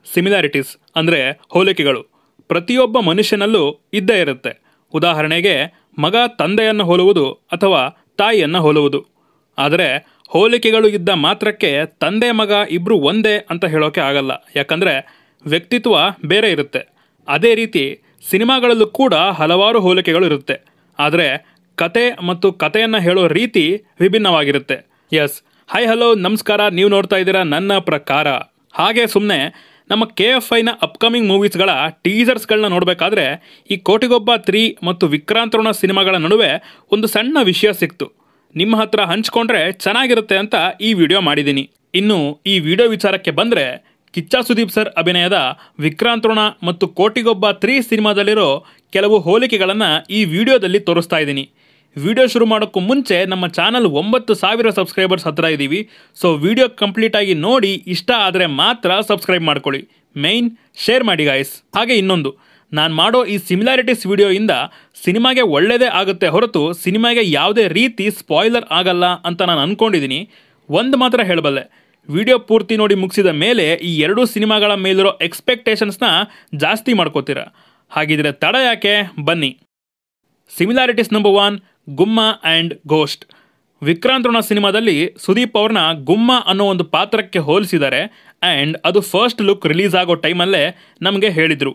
similarities ಅಂದರೆ ಹೋಲಿಕೆಗಳು ಪ್ರತಿಯೊಬ್ಬ ಮನುಷ್ಯನಲ್ಲೂ ಇದ್ದೇ ಇರುತ್ತೆ ಉದಾಹರಣೆಗೆ ಮಗ ತಂದೆಯನ್ನು ಹೋಲುವುದು ಅಥವಾ ತಾಯಿಯನ್ನು ಹೋಲುವುದು ಆದರೆ ಹೋಲಿಕೆಗಳು ಇದ್ದ ಮಾತ್ರಕ್ಕೆ ತಂದೆ ಮಗ ಇಬ್ಬರು ಒಂದೇ ಅಂತ ಹೇಳೋಕೆ ಆಗಲ್ಲ ಯಾಕಂದರೆ ವ್ಯಕ್ತಿತ್ವ ಬೇರೆ ಇರುತ್ತೆ ಅದೇ ರೀತಿ ಸಿನಿಮಾಗಳಲ್ಲೂ ಕೂಡ ಹಲವಾರು ಹೋಲಿಕೆಗಳು ಇರುತ್ತೆ ಆದರೆ ಕತೆ ಮತ್ತು ಕಥೆಯನ್ನು ಹೇಳೋ ರೀತಿ ವಿಭಿನ್ನವಾಗಿರುತ್ತೆ ಎಸ್ ಹಾಯ್ ಹಲೋ ನಮಸ್ಕಾರ ನೀವು ನೋಡ್ತಾ ಇದ್ದೀರಾ ನನ್ನ ಪ್ರಕಾರ ಹಾಗೆ ಸುಮ್ಮನೆ ನಮ್ಮ ಕೆ ಎಫ್ ಐನ ಅಪ್ಕಮಿಂಗ್ ಮೂವೀಸ್ಗಳ ಟೀಸರ್ಸ್ಗಳನ್ನ ನೋಡಬೇಕಾದ್ರೆ ಈ ಕೋಟಿಗೊಬ್ಬ ತ್ರೀ ಮತ್ತು ವಿಕ್ರಾಂತೋಣ ಸಿನಿಮಾಗಳ ನಡುವೆ ಒಂದು ಸಣ್ಣ ವಿಷಯ ಸಿಕ್ತು ನಿಮ್ಮ ಹತ್ರ ಹಂಚ್ಕೊಂಡ್ರೆ ಚೆನ್ನಾಗಿರುತ್ತೆ ಅಂತ ಈ ವಿಡಿಯೋ ಮಾಡಿದ್ದೀನಿ ಇನ್ನು ಈ ವಿಡಿಯೋ ವಿಚಾರಕ್ಕೆ ಬಂದರೆ ಕಿಚ್ಚ ಸುದೀಪ್ ಸರ್ ಅಭಿನಯದ ವಿಕ್ರಾಂತೋಣ ಮತ್ತು ಕೋಟಿಗೊಬ್ಬ ತ್ರೀ ಸಿನಿಮಾದಲ್ಲಿರೋ ಕೆಲವು ಹೋಲಿಕೆಗಳನ್ನು ಈ ವಿಡಿಯೋದಲ್ಲಿ ತೋರಿಸ್ತಾ ಇದ್ದೀನಿ ವಿಡಿಯೋ ಶುರು ಮಾಡೋಕ್ಕೂ ಮುಂಚೆ ನಮ್ಮ ಚಾನಲ್ ಒಂಬತ್ತು ಸಾವಿರ ಸಬ್ಸ್ಕ್ರೈಬರ್ಸ್ ಹತ್ರ ಇದ್ದೀವಿ ಸೊ ವಿಡಿಯೋ ಕಂಪ್ಲೀಟಾಗಿ ನೋಡಿ ಇಷ್ಟ ಆದರೆ ಮಾತ್ರ ಸಬ್ಸ್ಕ್ರೈಬ್ ಮಾಡ್ಕೊಳ್ಳಿ ಮೈನ್ ಶೇರ್ ಮಾಡಿ ಗಾಯ್ಸ್ ಹಾಗೆ ಇನ್ನೊಂದು ನಾನು ಮಾಡೋ ಈ ಸಿಮಿಲಾರಿಟೀಸ್ ವಿಡಿಯೋಯಿಂದ ಸಿನಿಮಾಗೆ ಒಳ್ಳೆಯದೇ ಆಗುತ್ತೆ ಹೊರತು ಸಿನಿಮಾಗೆ ಯಾವುದೇ ರೀತಿ ಸ್ಪಾಯ್ಲರ್ ಆಗಲ್ಲ ಅಂತ ನಾನು ಅಂದ್ಕೊಂಡಿದ್ದೀನಿ ಒಂದು ಮಾತ್ರ ಹೇಳಬಲ್ಲೆ ವಿಡಿಯೋ ಪೂರ್ತಿ ನೋಡಿ ಮುಗಿಸಿದ ಮೇಲೆ ಈ ಎರಡೂ ಸಿನಿಮಾಗಳ ಮೇಲಿರೋ ಎಕ್ಸ್ಪೆಕ್ಟೇಷನ್ಸ್ನ ಜಾಸ್ತಿ ಮಾಡ್ಕೋತೀರ ಹಾಗಿದ್ರೆ ತಡ ಯಾಕೆ ಬನ್ನಿ ಸಿಮಿಲಾರಿಟೀಸ್ ನಂಬರ್ ಒನ್ ಗುಮ್ಮ ಆ್ಯಂಡ್ ಗೋಸ್ಟ್ ವಿಕ್ರಾಂತೋಣ ಸಿನಿಮಾದಲ್ಲಿ ಸುದೀಪ್ ಅವ್ರನ್ನ ಗುಮ್ಮ ಅನ್ನೋ ಒಂದು ಪಾತ್ರಕ್ಕೆ ಹೋಲಿಸಿದ್ದಾರೆ ಆ್ಯಂಡ್ ಅದು ಫಸ್ಟ್ ಲುಕ್ ರಿಲೀಸ್ ಆಗೋ ಟೈಮಲ್ಲೇ ನಮಗೆ ಹೇಳಿದರು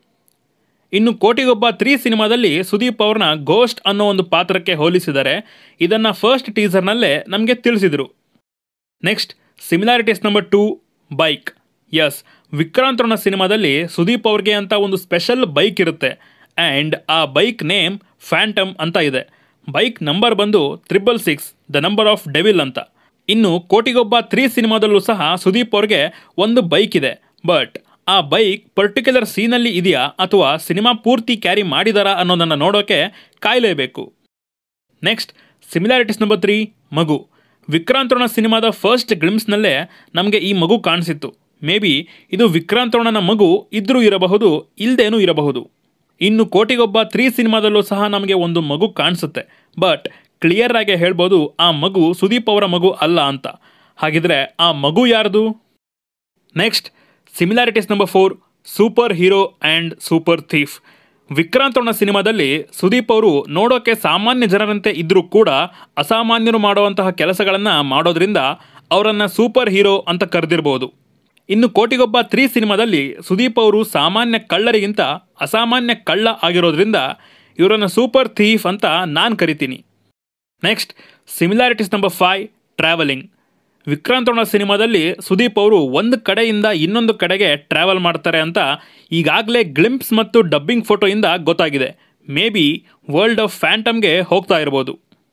ಇನ್ನು ಕೋಟಿಗೊಬ್ಬ ತ್ರೀ ಸಿನಿಮಾದಲ್ಲಿ ಸುದೀಪ್ ಅವ್ರನ್ನ ಗೋಸ್ಟ್ ಅನ್ನೋ ಒಂದು ಪಾತ್ರಕ್ಕೆ ಹೋಲಿಸಿದ್ದಾರೆ ಇದನ್ನು ಫಸ್ಟ್ ಟೀಸರ್ನಲ್ಲೇ ನಮಗೆ ತಿಳಿಸಿದರು next similarities number two bike ಎಸ್ ವಿಕ್ರಾಂತೋಣ ಸಿನಿಮಾದಲ್ಲಿ ಸುದೀಪ್ ಅವ್ರಿಗೆ ಅಂತ ಒಂದು ಸ್ಪೆಷಲ್ ಬೈಕ್ ಇರುತ್ತೆ ಆ್ಯಂಡ್ ಆ ಬೈಕ್ ನೇಮ್ ಫ್ಯಾಂಟಮ್ ಅಂತ ಇದೆ ಬೈಕ್ ನಂಬರ್ ಬಂದು triple six the number of devil ಅಂತ ಇನ್ನು ಕೋಟಿಗೊಬ್ಬ ತ್ರೀ ಸಿನಿಮಾದಲ್ಲೂ ಸಹ ಸುದೀಪ್ ಅವ್ರಿಗೆ ಒಂದು ಬೈಕ್ ಇದೆ ಬಟ್ ಆ ಬೈಕ್ ಪರ್ಟಿಕ್ಯುಲರ್ ಸೀನಲ್ಲಿ ಇದೆಯಾ ಅಥವಾ ಸಿನಿಮಾ ಪೂರ್ತಿ ಕ್ಯಾರಿ ಮಾಡಿದಾರಾ ಅನ್ನೋದನ್ನು ನೋಡೋಕೆ ಕಾಯಲೇಬೇಕು ನೆಕ್ಸ್ಟ್ ಸಿಮಿಲಾರಿಟೀಸ್ ನಂಬರ್ ತ್ರೀ ಮಗು ವಿಕ್ರಾಂತೋಣ ಸಿನಿಮಾದ ಫಸ್ಟ್ ಗ್ಲಿಮ್ಸ್ನಲ್ಲೇ ನಮಗೆ ಈ ಮಗು ಕಾಣಿಸಿತ್ತು ಮೇ ಬಿ ಇದು ವಿಕ್ರಾಂತೋಣನ ಮಗು ಇದ್ರೂ ಇರಬಹುದು ಇಲ್ಲದೇನೂ ಇರಬಹುದು ಇನ್ನು ಕೋಟಿಗೊಬ್ಬ ತ್ರೀ ಸಿನಿಮಾದಲ್ಲೂ ಸಹ ನಮಗೆ ಒಂದು ಮಗು ಕಾಣಿಸುತ್ತೆ ಬಟ್ ಕ್ಲಿಯರ್ ಆಗಿ ಹೇಳ್ಬೋದು ಆ ಮಗು ಸುದೀಪ್ ಅವರ ಮಗು ಅಲ್ಲ ಅಂತ ಹಾಗಿದ್ರೆ ಆ ಮಗು ಯಾರ್ದು next similarities number four super hero and super thief Vikrant Rona ಸಿನಿಮಾದಲ್ಲಿ ಸುದೀಪ್ ಅವರು ನೋಡೋಕೆ ಸಾಮಾನ್ಯ ಜನರಂತೆ ಇದ್ದರೂ ಕೂಡ ಅಸಾಮಾನ್ಯರು ಮಾಡುವಂತಹ ಕೆಲಸಗಳನ್ನು ಮಾಡೋದ್ರಿಂದ ಅವರನ್ನು ಸೂಪರ್ ಹೀರೋ ಅಂತ ಕರೆದಿರ್ಬೋದು ಇನ್ನು ಕೋಟಿಗೊಬ್ಬ ತ್ರೀ ಸಿನಿಮಾದಲ್ಲಿ ಸುದೀಪ್ ಅವರು ಸಾಮಾನ್ಯ ಕಳ್ಳರಿಗಿಂತ ಅಸಾಮಾನ್ಯ ಕಳ್ಳ ಆಗಿರೋದ್ರಿಂದ ಇವರನ್ನು ಸೂಪರ್ ಥೀಫ್ ಅಂತ ನಾನು ಕರಿತೀನಿ next similarities number five travelling Vikrant Rona ಸಿನಿಮಾದಲ್ಲಿ ಸುದೀಪ್ ಅವರು ಒಂದು ಕಡೆಯಿಂದ ಇನ್ನೊಂದು ಕಡೆಗೆ ಟ್ರಾವೆಲ್ ಮಾಡ್ತಾರೆ ಅಂತ ಈಗಾಗಲೇ ಗ್ಲಿಂಪ್ಸ್ ಮತ್ತು ಡಬ್ಬಿಂಗ್ ಫೋಟೋಯಿಂದ ಗೊತ್ತಾಗಿದೆ ಮೇ ಬಿ ವರ್ಲ್ಡ್ ಆಫ್ ಫ್ಯಾಂಟಮ್ಗೆ ಹೋಗ್ತಾ ಇರ್ಬೋದು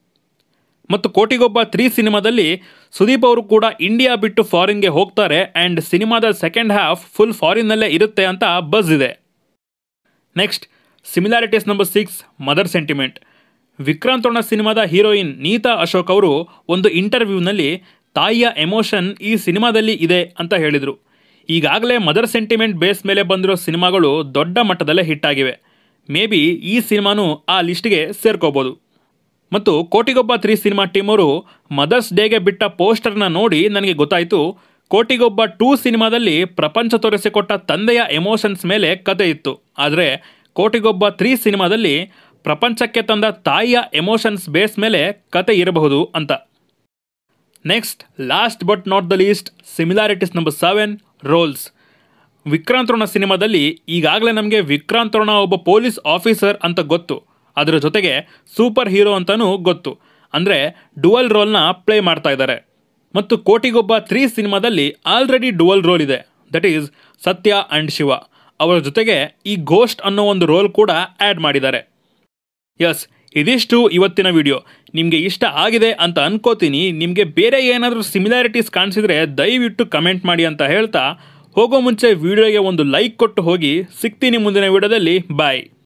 ಮತ್ತು ಕೋಟಿಗೊಬ್ಬ ತ್ರೀ ಸಿನಿಮಾದಲ್ಲಿ ಸುದೀಪ್ ಅವರು ಕೂಡ ಇಂಡಿಯಾ ಬಿಟ್ಟು ಫಾರಿನ್ಗೆ ಹೋಗ್ತಾರೆ ಆ್ಯಂಡ್ ಸಿನಿಮಾದ ಸೆಕೆಂಡ್ ಹಾಫ್ ಫುಲ್ ಫಾರಿನ್ನಲ್ಲೇ ಇರುತ್ತೆ ಅಂತ ಬಸ್ ಇದೆ next similarities number six mother sentiment Vikrant Rona ಸಿನಿಮಾದ ಹೀರೋಯಿನ್ ನೀತಾ ಅಶೋಕ್ ಅವರು ಒಂದು ಇಂಟರ್ವ್ಯೂನಲ್ಲಿ ತಾಯಿಯ ಎಮೋಷನ್ ಈ ಸಿನಿಮಾದಲ್ಲಿ ಇದೆ ಅಂತ ಹೇಳಿದರು ಈಗಾಗಲೇ ಮದರ್ ಸೆಂಟಿಮೆಂಟ್ ಬೇಸ್ ಮೇಲೆ ಬಂದಿರೋ ಸಿನಿಮಾಗಳು ದೊಡ್ಡ ಮಟ್ಟದಲ್ಲೇ ಹಿಟ್ ಆಗಿವೆ ಮೇ ಬಿ ಈ ಸಿನಿಮಾನೂ ಆ ಲಿಸ್ಟ್ಗೆ ಸೇರ್ಕೋಬೋದು ಮತ್ತು ಕೋಟಿಗೊಬ್ಬ ತ್ರೀ ಸಿನಿಮಾ ಟೀಮವರು ಮದರ್ಸ್ ಡೇಗೆ ಬಿಟ್ಟ ಪೋಸ್ಟರ್ನ ನೋಡಿ ನನಗೆ ಗೊತ್ತಾಯಿತು ಕೋಟಿಗೊಬ್ಬ ಟೂ ಸಿನಿಮಾದಲ್ಲಿ ಪ್ರಪಂಚ ತೋರಿಸಿಕೊಟ್ಟ ತಂದೆಯ ಎಮೋಷನ್ಸ್ ಮೇಲೆ ಕತೆ ಇತ್ತು ಆದರೆ ಕೋಟಿಗೊಬ್ಬ ತ್ರೀ ಸಿನಿಮಾದಲ್ಲಿ ಪ್ರಪಂಚಕ್ಕೆ ತಂದ ತಾಯಿಯ ಎಮೋಷನ್ಸ್ ಬೇಸ್ ಮೇಲೆ ಕತೆ ಇರಬಹುದು ಅಂತ next last but not the least similarities number seven roles Vikrant Rona ಸಿನಿಮಾದಲ್ಲಿ ಈಗಾಗಲೇ ನಮಗೆ ವಿಕ್ರಾಂತೋಣ ಒಬ್ಬ ಪೊಲೀಸ್ ಆಫೀಸರ್ ಅಂತ ಗೊತ್ತು ಅದರ ಜೊತೆಗೆ ಸೂಪರ್ ಹೀರೋ ಅಂತಲೂ ಗೊತ್ತು ಅಂದರೆ ಡುವಲ್ ರೋಲ್ನ ಪ್ಲೇ ಮಾಡ್ತಾ ಇದ್ದಾರೆ ಮತ್ತು ಕೋಟಿಗೊಬ್ಬ ತ್ರೀ ಸಿನಿಮಾದಲ್ಲಿ ಆಲ್ರೆಡಿ ಡುವಲ್ ರೋಲ್ ಇದೆ that is Satya and Shiva ಅವರ ಜೊತೆಗೆ ಈ ಗೋಸ್ಟ್ ಅನ್ನೋ ಒಂದು ರೋಲ್ ಕೂಡ ಆ್ಯಡ್ ಮಾಡಿದ್ದಾರೆ ಎಸ್ ಇದಿಷ್ಟು ಇವತ್ತಿನ ವಿಡಿಯೋ ನಿಮಗೆ ಇಷ್ಟ ಆಗಿದೆ ಅಂತ ಅನ್ಕೋತೀನಿ ನಿಮಗೆ ಬೇರೆ ಏನಾದರೂ ಸಿಮಿಲಾರಿಟೀಸ್ ಕಾಣಿಸಿದ್ರೆ ದಯವಿಟ್ಟು ಕಮೆಂಟ್ ಮಾಡಿ ಅಂತ ಹೇಳ್ತಾ ಹೋಗೋ ಮುಂಚೆ ವಿಡಿಯೋಗೆ ಒಂದು ಲೈಕ್ ಕೊಟ್ಟು ಹೋಗಿ ಸಿಗ್ತೀನಿ ಮುಂದಿನ ವಿಡಿಯೋದಲ್ಲಿ ಬಾಯ್